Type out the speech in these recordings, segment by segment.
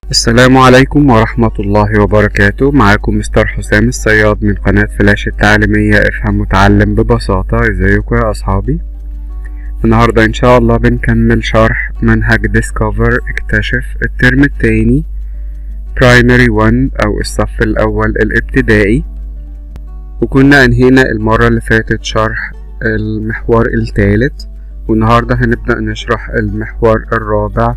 السلام عليكم ورحمة الله وبركاته معاكم مستر حسام الصياد من قناة فلاش التعليمية افهم وتعلم ببساطة ازيكم يا اصحابي النهاردة ان شاء الله بنكمل شرح منهج ديسكفر اكتشف الترم التاني برايمري 1 او الصف الاول الابتدائي وكنا انهينا المرة اللي فاتت شرح المحور الثالث والنهاردة هنبدأ نشرح المحور الرابع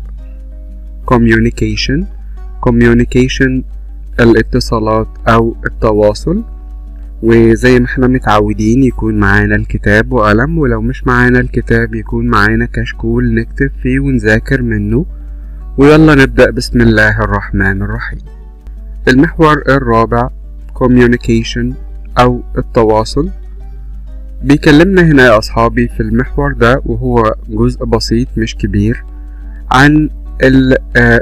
communication communication الاتصالات أو التواصل وزي ما احنا متعودين يكون معانا الكتاب وقلم ولو مش معانا الكتاب يكون معانا كشكول نكتب فيه ونذاكر منه ويلا نبدأ بسم الله الرحمن الرحيم المحور الرابع communication أو التواصل بيكلمنا هنا يا أصحابي في المحور ده وهو جزء بسيط مش كبير عن ال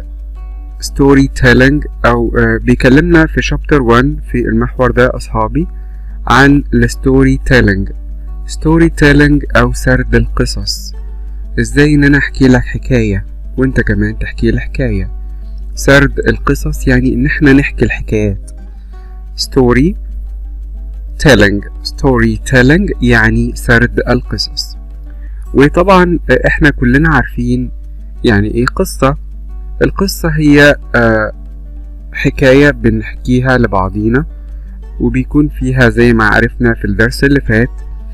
ستوري تيلينج او uh, بيكلمنا في شابتر 1 في المحور ده اصحابي عن الستوري تيلينج ستوري تيلينج او سرد القصص ازاي ان انا احكي لك حكايه وانت كمان تحكي لي حكايه سرد القصص يعني ان احنا نحكي الحكايات ستوري تيلينج ستوري تيلينج يعني سرد القصص وطبعا احنا كلنا عارفين يعني ايه قصة القصة هي آه حكاية بنحكيها لبعضينا وبيكون فيها زي ما عرفنا في الدرس اللي فات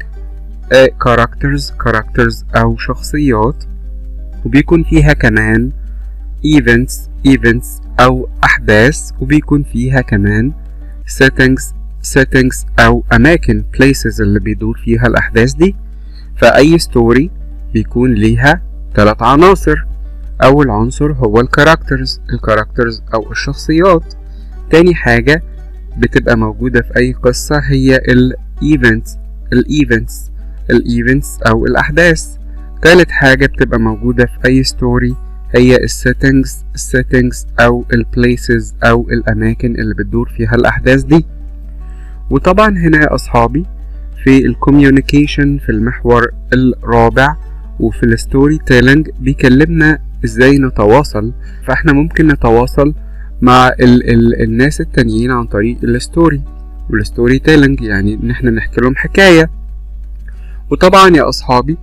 آه كاركترز كاركترز او شخصيات وبيكون فيها كمان events events او احداث وبيكون فيها كمان settings settings او اماكن places اللي بيدور فيها الاحداث دي فاي ستوري بيكون ليها ثلاث عناصر أول عنصر هو الكاركترز الكاركترز أو الشخصيات تاني حاجة بتبقى موجودة في أي قصة هي الإيفنتس الإيفنتس الإيفنتس أو الأحداث تالت حاجة بتبقى موجودة في أي ستوري هي السيتنجز السيتنجز أو البليسز أو الأماكن اللي بتدور فيها الأحداث دي وطبعا هنا يا أصحابي في الكوميونيكيشن في المحور الرابع وفي الستوري تيلينج بيكلمنا ازاي نتواصل فاحنا ممكن نتواصل مع ال ال الناس التانيين عن طريق الستوري والستوري تيلينج يعني ان احنا نحكي لهم حكاية وطبعا يا اصحابي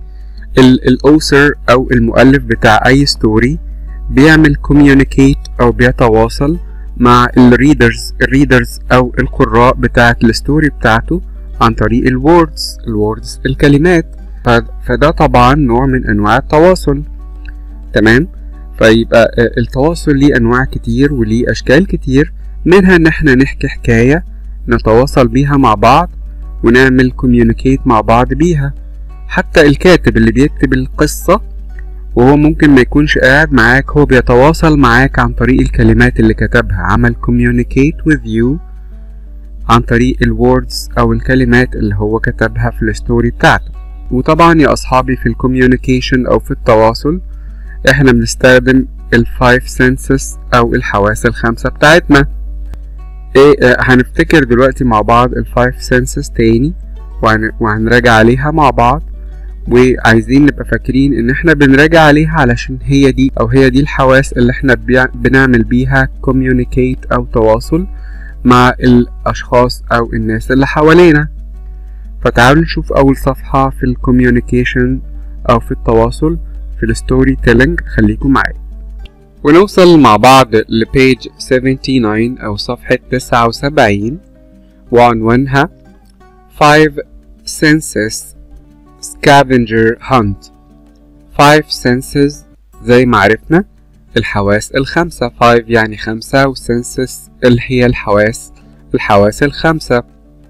الاوثر او المؤلف بتاع اي ستوري بيعمل كوميونيكيت او بيتواصل مع الريدرز الريدرز او القراء بتاعه الستوري بتاعته عن طريق الوردز الوردز الكلمات فده طبعا نوع من انواع التواصل تمام فيبقى التواصل ليه انواع كتير وليه اشكال كتير منها ان احنا نحكي حكاية نتواصل بيها مع بعض ونعمل كوميونيكيت مع بعض بيها حتى الكاتب اللي بيكتب القصة وهو ممكن ما يكونش قاعد معاك هو بيتواصل معاك عن طريق الكلمات اللي كتبها عمل communicate with you عن طريق الوردز او الكلمات اللي هو كتبها في الستوري بتاعته وطبعا يا أصحابي في الكوميونيكيشن أو في التواصل إحنا بنستخدم الفايف سنسز أو الحواس الخمسة بتاعتنا إيه آه هنفتكر دلوقتي مع بعض الفايف سنسز تاني وهن وهنراجع عليها مع بعض وعايزين نبقى فاكرين إن إحنا بنراجع عليها علشان هي دي أو هي دي الحواس اللي إحنا بنعمل بيها كوميونيكيت أو تواصل مع الأشخاص أو الناس اللي حوالينا فتعالوا نشوف أول صفحة في الكوميونيكيشن أو في التواصل في الستوري تيلينج خليكم معايا ونوصل مع بعض لبيج 79 أو صفحة 79 وعنوانها 5 senses scavenger hunt 5 senses زي ما عرفنا الحواس الخمسة 5 يعني خمسة و senses اللي هي الحواس الحواس الخمسة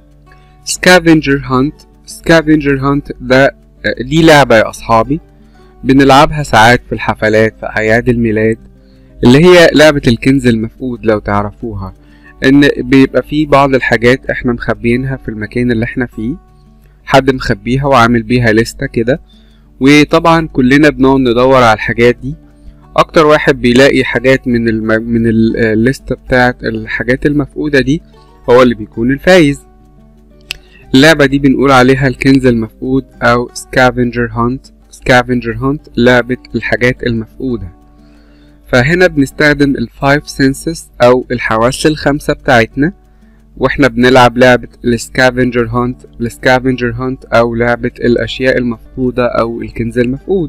سكافنجر هانت سكافنجر هانت ده دي لعبة يا أصحابي بنلعبها ساعات في الحفلات في أعياد الميلاد اللي هي لعبة الكنز المفقود لو تعرفوها إن بيبقى في بعض الحاجات إحنا مخبيينها في المكان اللي إحنا فيه حد مخبيها وعامل بيها لستة كده وطبعا كلنا بنقعد ندور على الحاجات دي أكتر واحد بيلاقي حاجات من الم... من الليستة بتاعت الحاجات المفقودة دي هو اللي بيكون الفايز اللعبة دي بنقول عليها الكنز المفقود أو scavenger hunt scavenger hunt لعبة الحاجات المفقودة فهنا بنستخدم الفايف سنسز او الحواس الخمسة بتاعتنا واحنا بنلعب لعبة السكافنجر هانت السكافنجر هانت او لعبة الاشياء المفقودة او الكنز المفقود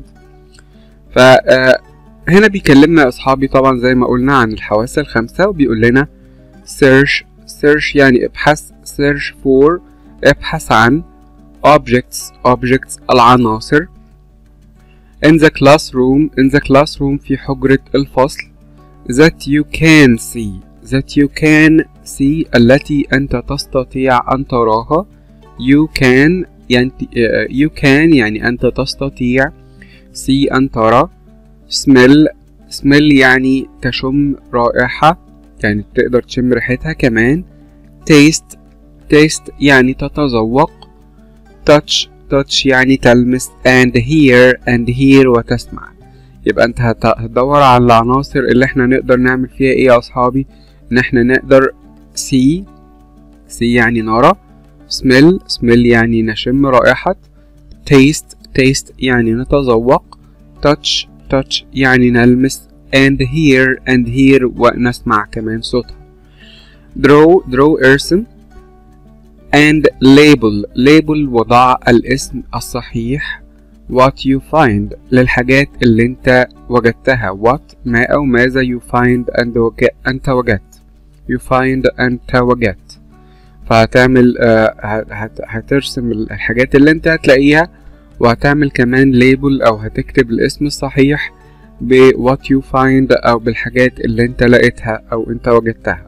فهنا بيكلمنا يا اصحابي طبعا زي ما قلنا عن الحواس الخمسة وبيقول لنا search search يعني ابحث search for ابحث عن objects objects العناصر in the classroom in the classroom في حجرة الفصل that you can see that you can see التي أنت تستطيع أن تراها you can يعني you can يعني أنت تستطيع see أن ترى smell smell يعني تشم رائحة يعني تقدر تشم ريحتها كمان taste taste يعني تتذوق touch touch يعني تلمس and hear and hear وتسمع يبقى انت هتدور على العناصر اللي احنا نقدر نعمل فيها ايه يا اصحابي ان احنا نقدر see see يعني نرى smell smell يعني نشم رائحة taste taste يعني نتذوق touch touch يعني نلمس and hear and hear ونسمع كمان صوتها draw draw ارسم and label label وضع الاسم الصحيح what you find للحاجات اللي انت وجدتها what ما او ماذا you find and وج... انت وجدت you find انت وجدت فهتعمل uh, هت... هترسم الحاجات اللي انت هتلاقيها وهتعمل كمان ليبل او هتكتب الاسم الصحيح ب what you find او بالحاجات اللي انت لقيتها او انت وجدتها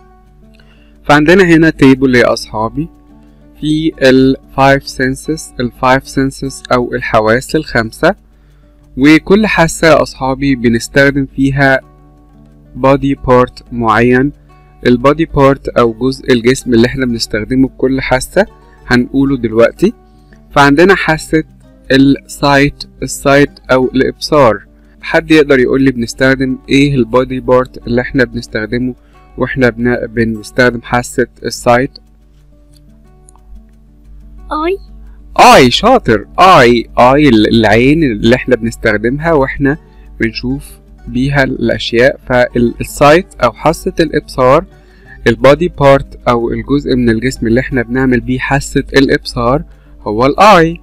فعندنا هنا تيبل يا أصحابي في ال 5 senses ال 5 senses أو الحواس الخمسة وكل حاسة يا أصحابي بنستخدم فيها body part معين ال body part أو جزء الجسم اللي احنا بنستخدمه بكل حاسة هنقوله دلوقتي فعندنا حاسة السايت السايت أو الإبصار حد يقدر يقول لي بنستخدم ايه البودي بارت اللي احنا بنستخدمه واحنا بن... بنستخدم حاسة السايت اي اي شاطر اي اي العين اللي احنا بنستخدمها واحنا بنشوف بيها الاشياء فالسايت او حاسة الابصار البادي بارت او الجزء من الجسم اللي احنا بنعمل بيه حاسة الابصار هو الاي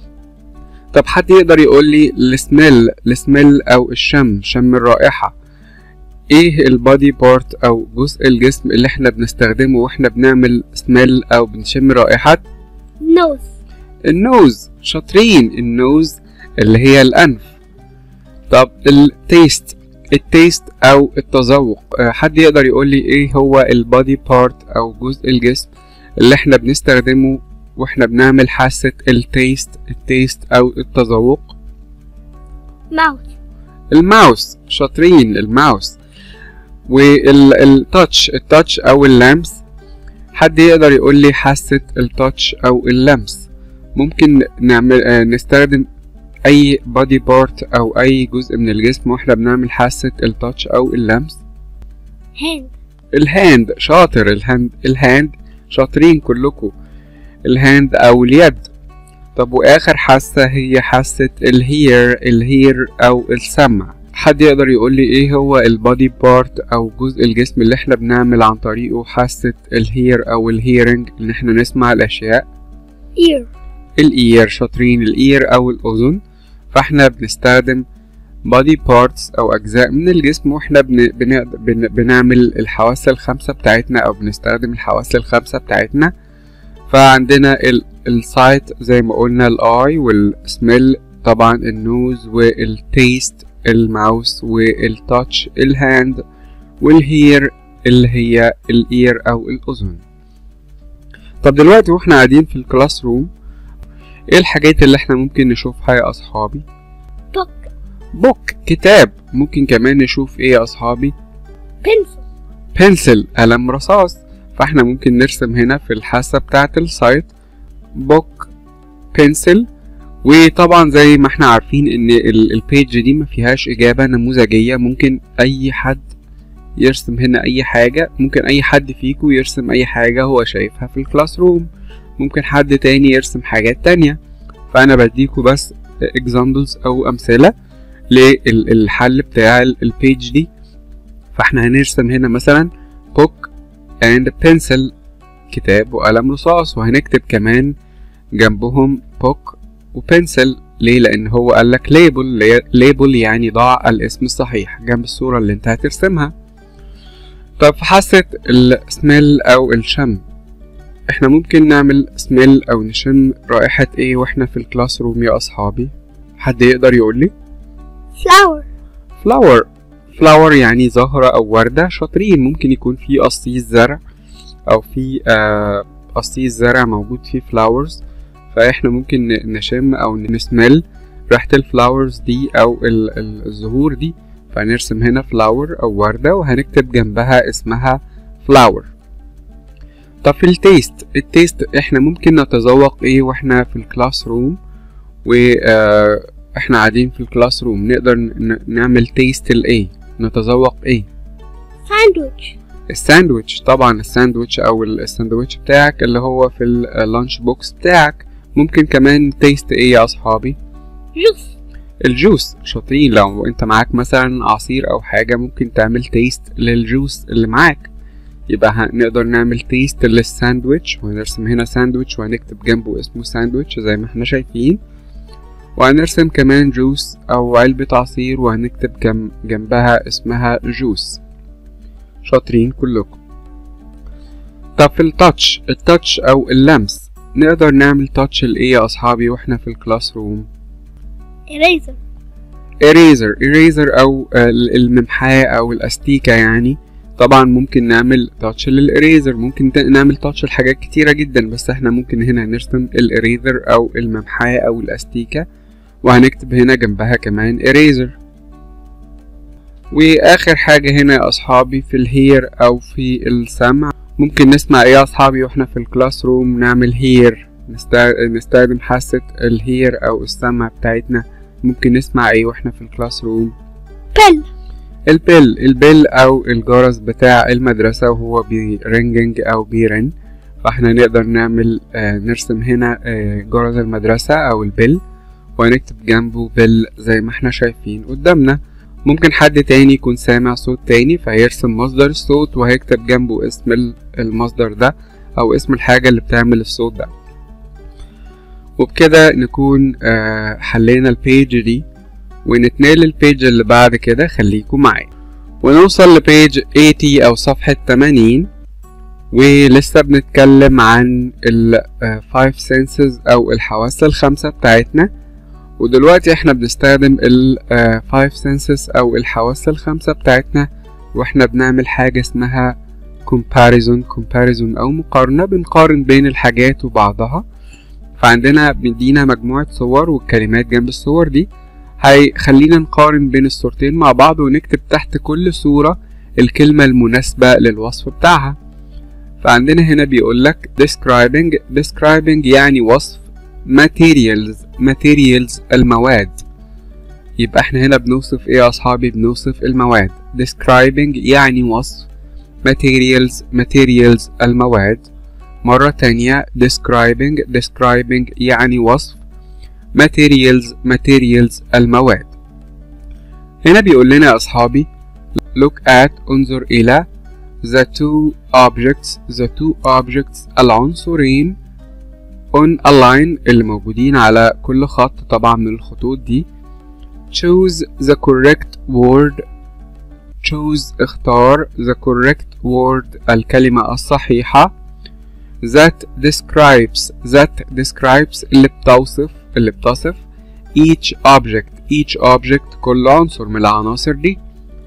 طب حد يقدر يقول لي السميل السميل او الشم شم الرائحة ايه البادي بارت او جزء الجسم اللي احنا بنستخدمه واحنا بنعمل سميل او بنشم رائحة نوز النوز شاطرين النوز اللي هي الانف طب التيست التيست او التذوق أه، حد يقدر يقول لي ايه هو البادي بارت او جزء الجسم اللي احنا بنستخدمه واحنا بنعمل حاسة التيست التيست او التذوق ماوث الماوس شاطرين الماوس والتاتش التاتش او اللمس حد يقدر يقول لي حاسة التاتش او اللمس ممكن نعمل آه، نستخدم اي بادي بارت او اي جزء من الجسم واحنا بنعمل حاسة التاتش او اللمس هاند الهاند شاطر الهاند الهاند شاطرين كلكم الهاند او اليد طب واخر حاسة هي حاسة الهير الهير او السمع حد يقدر يقول لي ايه هو البادي بارت او جزء الجسم اللي احنا بنعمل عن طريقه حاسة الهير او الهيرنج ان احنا نسمع الاشياء اير الاير شاطرين الاير او الاذن فاحنا بنستخدم body parts او اجزاء من الجسم واحنا بن... بن... بن... بنعمل الحواس الخمسة بتاعتنا او بنستخدم الحواس الخمسة بتاعتنا فعندنا ال... السايت زي ما قلنا الاي والسميل طبعا النوز والتيست الماوس والتاتش الهاند والهير اللي هي الاير او الاذن طب دلوقتي واحنا قاعدين في الكلاس روم ايه الحاجات اللي احنا ممكن نشوفها يا اصحابي بوك بوك كتاب ممكن كمان نشوف ايه يا اصحابي بنسل بنسل قلم رصاص فاحنا ممكن نرسم هنا في الحاسة بتاعة السايت بوك بنسل وطبعا زي ما احنا عارفين ان ال- البيج دي ما فيهاش اجابة نموذجية ممكن اي حد يرسم هنا اي حاجة ممكن اي حد فيكو يرسم اي حاجة هو شايفها في الكلاس روم ممكن حد تاني يرسم حاجات تانية فانا بديكوا بس examples او امثلة للحل بتاع البيج دي فاحنا هنرسم هنا مثلا book and pencil كتاب وقلم رصاص وهنكتب كمان جنبهم book وبنسل ليه لان هو قال لك ليبل ليبل يعني ضع الاسم الصحيح جنب الصورة اللي انت هترسمها طب في حاسة السميل او الشم احنا ممكن نعمل سميل او نشم رائحة ايه واحنا في الكلاس روم يا اصحابي حد يقدر يقول لي flower فلاور فلاور يعني زهرة أو وردة شاطرين ممكن يكون في قصيص زرع أو في آه، قصيص زرع موجود فيه فلاورز فإحنا ممكن ن- نشم أو نسمل ريحة الفلاورز دي أو ال- ال- الزهور دي فهنرسم هنا فلاور أو وردة وهنكتب جنبها اسمها فلاور طب في التيست التيست احنا ممكن نتذوق ايه واحنا في الكلاس روم و آه، احنا قاعدين في الكلاس روم نقدر ن- نعمل تيست لايه نتذوق ايه sandwich الساندويتش طبعا الساندويتش او ال- الساندويتش بتاعك اللي هو في اللانش بوكس بتاعك ممكن كمان تيست ايه يا اصحابي juice الجوس شاطرين لو انت معاك مثلا عصير او حاجة ممكن تعمل تيست للجوس اللي معاك يبقى هنقدر نعمل تيست للساندويتش وهنرسم هنا ساندويتش وهنكتب جنبه اسمه ساندويتش زي ما احنا شايفين وهنرسم كمان جوس او علبة عصير وهنكتب جم جنبها اسمها جوس شاطرين كلكم طب في التاتش التاتش او اللمس نقدر نعمل تاتش لايه يا اصحابي واحنا في الكلاس روم eraser eraser eraser او آه، الممحاة او الاستيكة يعني طبعا ممكن نعمل تاتش للإريزر ممكن ت- نعمل تاتش لحاجات كتيرة جدا بس احنا ممكن هنا نرسم الإريزر أو الممحاة أو الأستيكة وهنكتب هنا جنبها كمان إريزر وآخر حاجة هنا يا أصحابي في الهير أو في السمع ممكن نسمع إيه يا أصحابي وإحنا في الكلاس روم نعمل هير نستخدم حاسة الهير أو السمع بتاعتنا ممكن نسمع إيه وإحنا في الكلاس روم bell البيل البيل او الجرس بتاع المدرسة وهو بيرنجنج او بيرن فاحنا نقدر نعمل آه نرسم هنا آه جرس المدرسة او البيل وهنكتب جنبه بيل زي ما احنا شايفين قدامنا ممكن حد تاني يكون سامع صوت تاني فهيرسم مصدر الصوت وهيكتب جنبه اسم ال- المصدر ده او اسم الحاجة اللي بتعمل الصوت ده وبكده نكون آه حلينا البيج دي ونتنقل للبيج اللي بعد كده خليكم معايا ونوصل لبيج 80 أو صفحة 80 ولسه بنتكلم عن ال آه، five senses أو الحواس الخمسة بتاعتنا ودلوقتي احنا بنستخدم ال آه، five senses أو الحواس الخمسة بتاعتنا واحنا بنعمل حاجة اسمها comparison comparison أو مقارنة بنقارن بين الحاجات وبعضها فعندنا بيدينا مجموعة صور والكلمات جنب الصور دي هيخلينا نقارن بين الصورتين مع بعض ونكتب تحت كل صورة الكلمة المناسبة للوصف بتاعها فعندنا هنا بيقول لك describing describing يعني وصف materials materials المواد يبقى احنا هنا بنوصف ايه يا اصحابي بنوصف المواد describing يعني وصف materials materials المواد مرة تانية describing describing يعني وصف materials materials المواد هنا بيقول لنا يا أصحابي look at انظر إلى the two objects the two objects العنصرين on a line اللي موجودين على كل خط طبعا من الخطوط دي choose the correct word choose اختار the correct word الكلمة الصحيحة that describes that describes اللي بتوصف اللي بتصف each object each object كل عنصر من العناصر دي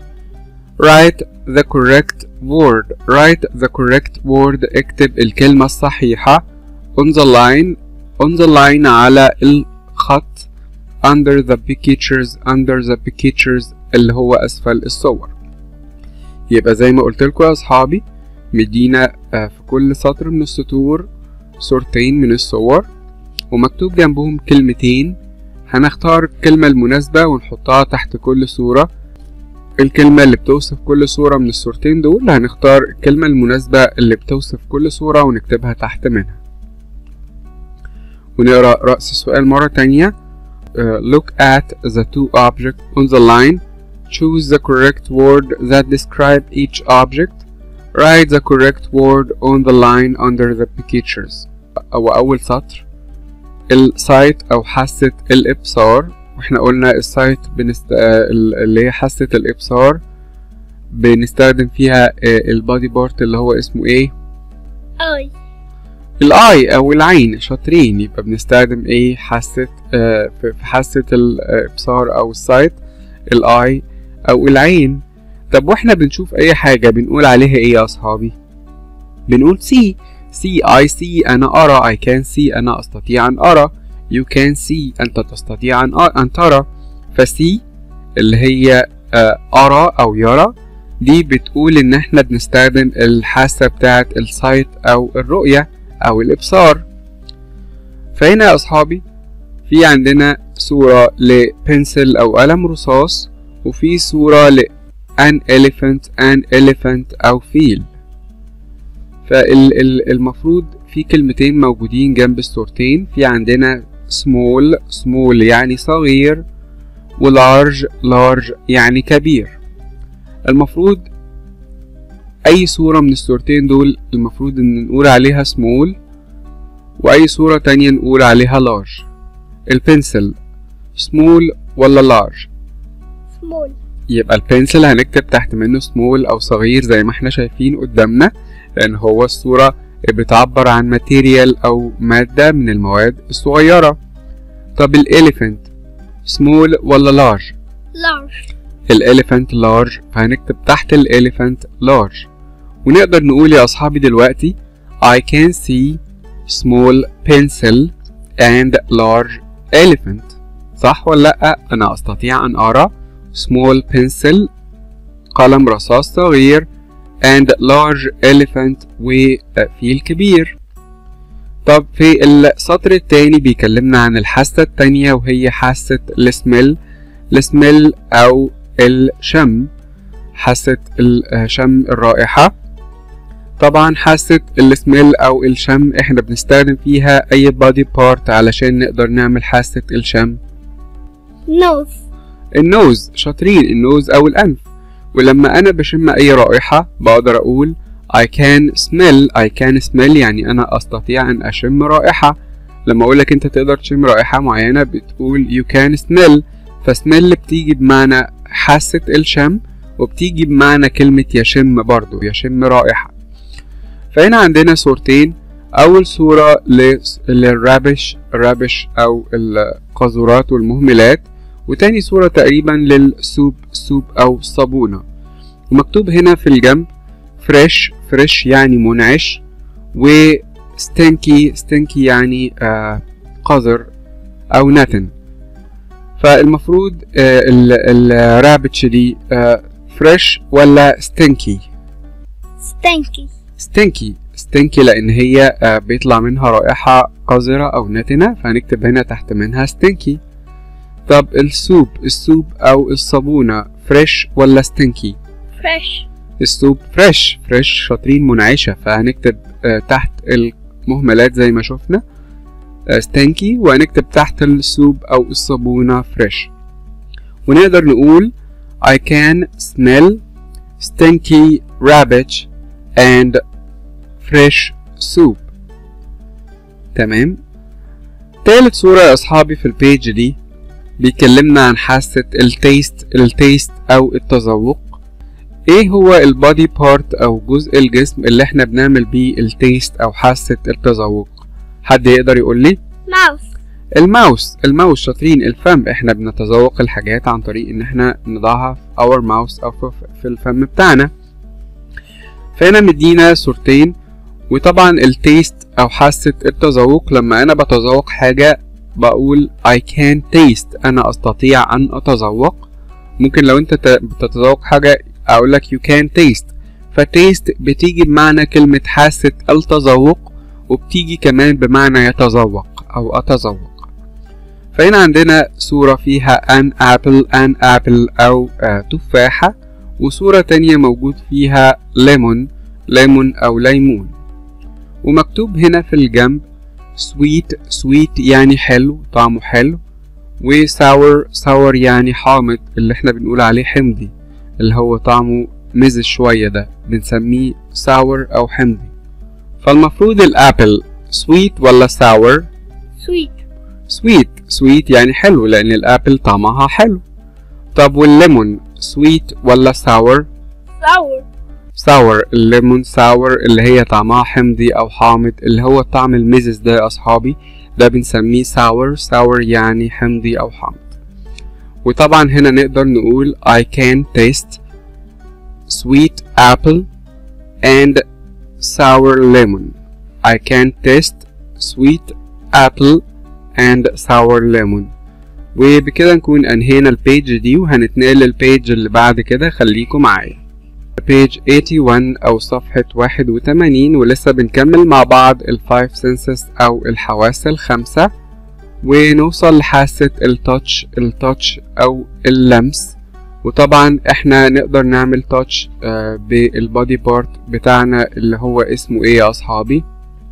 write the correct word write the correct word اكتب الكلمة الصحيحة on the line on the line على الخط under the pictures under the pictures اللي هو أسفل الصور يبقى زي ما قلت لكم يا أصحابي مدينا آه، في كل سطر من السطور صورتين من الصور ومكتوب جنبهم كلمتين هنختار الكلمة المناسبة ونحطها تحت كل صورة الكلمة اللي بتوصف كل صورة من الصورتين دول هنختار الكلمة المناسبة اللي بتوصف كل صورة ونكتبها تحت منها ونقرأ رأس السؤال مرة تانية uh, look at the two objects on the line choose the correct word that describe each object write the correct word on the line under the pictures أو أول سطر السايت أو حاسة الإبصار واحنا قلنا السايت بنست... آه، ال- اللي هي حاسة الإبصار بنستخدم فيها البادي بارت اللي هو اسمه ايه أي الاي او العين شاطرين يبقى بنستخدم ايه حاسة آه، في في حاسة الابصار او السايت الاي او العين طب واحنا بنشوف اي حاجة بنقول عليها ايه يا اصحابي بنقول سي سي اي سي انا ارى I can see انا استطيع ان ارى you can see انت تستطيع ان ان ترى فسي اللي هي آه، ارى او يرى دي بتقول ان احنا بنستخدم الحاسة بتاعة السايت او الرؤية او الابصار فهنا يا اصحابي في عندنا صورة لبنسل او قلم رصاص وفي صورة ل an elephant an elephant او فيل فالمفروض في كلمتين موجودين جنب الصورتين في عندنا small small يعني صغير و large large يعني كبير المفروض أي صورة من الصورتين دول المفروض إن نقول عليها small وأي صورة تانية نقول عليها large البنسل small ولا large small يبقى البنسل هنكتب تحت منه small أو صغير زي ما احنا شايفين قدامنا لأن هو الصورة بتعبر عن ماتيريال أو مادة من المواد الصغيرة طب الإليفنت small ولا large large الإليفنت large فهنكتب تحت الإليفنت large ونقدر نقول يا أصحابي دلوقتي I can see small pencil and large elephant صح ولا لأ؟ أنا أستطيع أن أرى small pencil قلم رصاص صغير and large elephant وفيل كبير طب في السطر التاني بيكلمنا عن الحاسة التانية وهي حاسة السميل السميل أو الشم حاسة الشم الرائحة طبعا حاسة السميل أو الشم احنا بنستخدم فيها أي body part علشان نقدر نعمل حاسة الشم nose النوز شاطرين النوز أو الأنف ولما أنا بشم أي رائحة بقدر أقول I can smell I can smell يعني أنا أستطيع أن أشم رائحة لما أقولك أنت تقدر تشم رائحة معينة بتقول you can smell فسميل بتيجي بمعنى حاسة الشم وبتيجي بمعنى كلمة يشم برضو يشم رائحة فهنا عندنا صورتين أول صورة لل- للرابش الرابش أو القاذورات والمهملات وتاني صورة تقريبا للسوب سوب أو صابونة ومكتوب هنا في الجنب فريش فريش يعني منعش وستنكي ستنكي يعني آه قذر أو نتن فالمفروض آه الرابتش دي آه فريش ولا ستنكي stanky ستنكي ستنكي لأن هي آه بيطلع منها رائحة قذرة أو نتنة فهنكتب هنا تحت منها ستنكي طب السوب السوب أو الصابونة فريش ولا ستنكي fresh السوب فريش فريش شاطرين منعشة فهنكتب آه تحت المهملات زي ما شفنا آه ستنكي وهنكتب تحت السوب أو الصابونة فريش ونقدر نقول I can smell stinky rabbit and fresh soup تمام تالت صورة يا أصحابي في البيج دي بيكلمنا عن حاسة التيست التيست أو التذوق ايه هو البادي بارت او جزء الجسم اللي احنا بنعمل بيه التيست او حاسة التذوق حد يقدر يقول لي mouse الماوس الماوس شاطرين الفم احنا بنتذوق الحاجات عن طريق ان احنا نضعها في اور ماوس او في- في الفم بتاعنا فهنا مدينا صورتين وطبعا التيست او حاسة التذوق لما انا بتذوق حاجة بقول I can taste انا استطيع ان اتذوق ممكن لو انت ت- بتتذوق حاجة اقول لك you can taste فتيست بتيجي بمعنى كلمة حاسة التذوق وبتيجي كمان بمعنى يتذوق او اتذوق فهنا عندنا صورة فيها an apple an apple او آه تفاحة وصورة تانية موجود فيها lemon lemon او ليمون ومكتوب هنا في الجنب sweet sweet يعني حلو طعمه حلو وساور ساور يعني حامض اللي احنا بنقول عليه حمضي اللي هو طعمه مزز شوية ده بنسميه ساور أو حمضي فالمفروض الأبل سويت ولا ساور sweet سويت سويت يعني حلو لأن الأبل طعمها حلو طب والليمون سويت ولا ساور sour ساور الليمون ساور اللي هي طعمها حمضي أو حامض اللي هو الطعم المزز ده يا أصحابي ده بنسميه ساور ساور يعني حمضي أو حامض وطبعا هنا نقدر نقول I can taste sweet apple and sour lemon I can taste sweet apple and sour lemon وبكده نكون انهينا البيج دي وهنتنقل للبيج اللي بعد كده خليكم معايا page 81 أو صفحة 81 ولسه بنكمل مع بعض ال five senses أو الحواس الخمسة ونوصل لحاسة التاتش التاتش أو اللمس وطبعا احنا نقدر نعمل تاتش بالبادي بارت بتاعنا اللي هو اسمه ايه يا أصحابي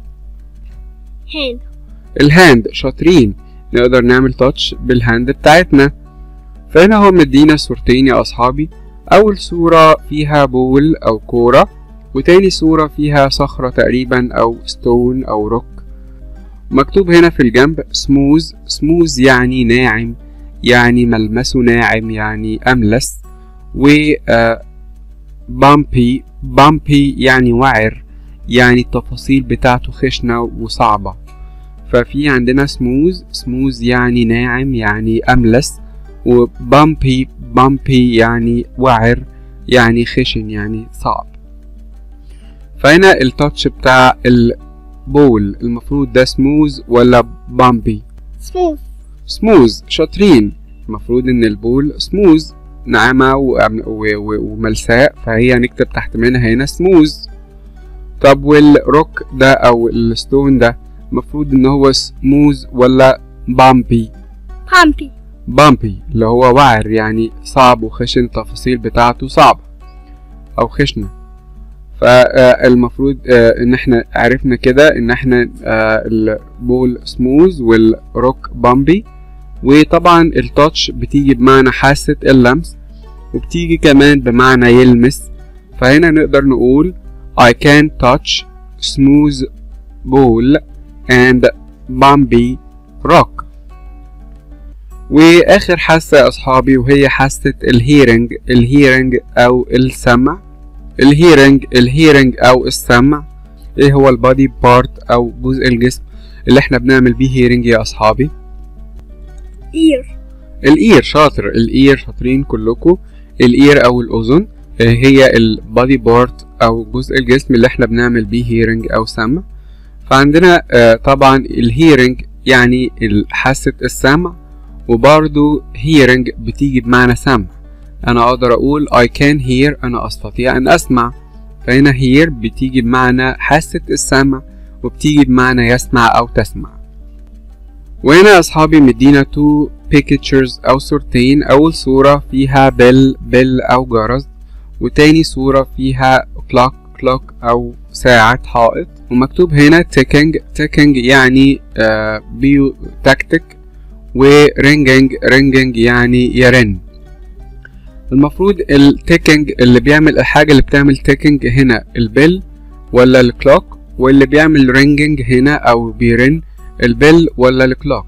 hand الهاند شاطرين نقدر نعمل تاتش بالهاند بتاعتنا فهنا هو مدينا صورتين يا أصحابي أول صورة فيها بول أو كورة وتاني صورة فيها صخرة تقريبا أو ستون أو روك مكتوب هنا في الجنب سموز سموز يعني ناعم يعني ملمسه ناعم يعني أملس و بامبي بامبي يعني وعر يعني التفاصيل بتاعته خشنة وصعبة ففي عندنا سموز سموز يعني ناعم يعني أملس وبامبي بامبي يعني وعر يعني خشن يعني صعب فهنا التاتش بتاع البول المفروض ده سموز ولا بامبي smooth سموز شاطرين المفروض ان البول سموز ناعمة وأم- و- و- وملساء فهي هنكتب تحت منها هنا سموز طب والروك ده او الستون ده المفروض ان هو سموز ولا بامبي pumpy بامبي اللي هو وعر يعني صعب وخشن التفاصيل بتاعته صعبة أو خشنة فالمفروض إن احنا عرفنا كده إن احنا آه، البول سموز والروك بامبي وطبعا التاتش بتيجي بمعنى حاسة اللمس وبتيجي كمان بمعنى يلمس فهنا نقدر نقول I can touch smooth ball and bumpy rock واخر حاسه يا اصحابي وهي حاسه الهيرنج الهيرنج او السمع الهيرنج الهيرنج او السمع ايه هو البادي بارت او جزء الجسم اللي احنا بنعمل بيه هيرنج يا اصحابي ear الاير شاطر الاير شاطرين كلكم الاير او الاذن آه، هي البادي بارت او جزء الجسم اللي احنا بنعمل بيه هيرنج او سمع فعندنا آه، طبعا الهيرنج يعني ال- حاسة السمع وبرضو hearing بتيجي بمعنى سمع أنا أقدر أقول I can hear أنا أستطيع أن أسمع فهنا hear بتيجي بمعنى حاسة السمع وبتيجي بمعنى يسمع أو تسمع وهنا يا أصحابي مدينا two pictures أو صورتين أول صورة فيها بيل بيل أو جرس وتاني صورة فيها clock clock أو ساعة حائط ومكتوب هنا ticking ticking يعني آه بيو تكتك ورينجنج رينجنج يعني يرن المفروض التيكنج اللي بيعمل الحاجة اللي بتعمل تيكنج هنا البيل ولا الكلوك واللي بيعمل رينجنج هنا أو بيرن البيل ولا الكلوك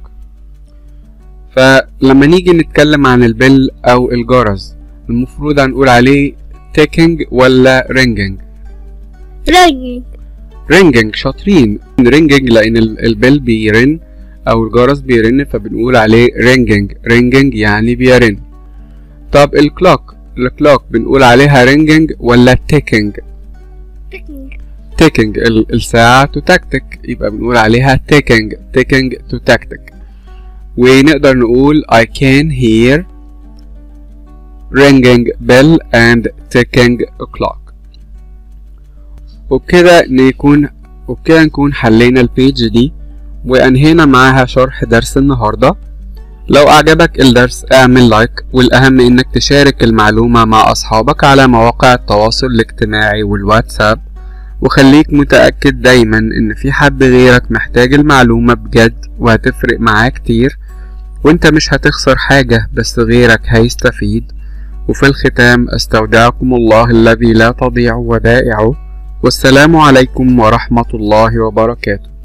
فلما نيجي نتكلم عن البيل أو الجرس المفروض هنقول عليه تيكنج ولا رينجنج ringing رينجنج شاطرين رينجنج لأن ال- البيل بيرن أو الجرس بيرن فبنقول عليه رينجنج رينجنج يعني بيرن طب الكلوك الكلوك بنقول عليها رينجنج ولا تيكنج ticking تيكنج الساعة تتكتك يبقى بنقول عليها تيكنج تيكنج تتكتك ونقدر نقول I can hear ringing bell and ticking clock وبكده نكون وبكده نكون حلينا البيج دي وأنهينا معاها شرح درس النهاردة لو أعجبك الدرس اعمل لايك والأهم إنك تشارك المعلومة مع أصحابك على مواقع التواصل الاجتماعي والواتساب وخليك متأكد دايما إن في حد غيرك محتاج المعلومة بجد وهتفرق معاه كتير وانت مش هتخسر حاجة بس غيرك هيستفيد وفي الختام استودعكم الله الذي لا تضيع ودائعه والسلام عليكم ورحمة الله وبركاته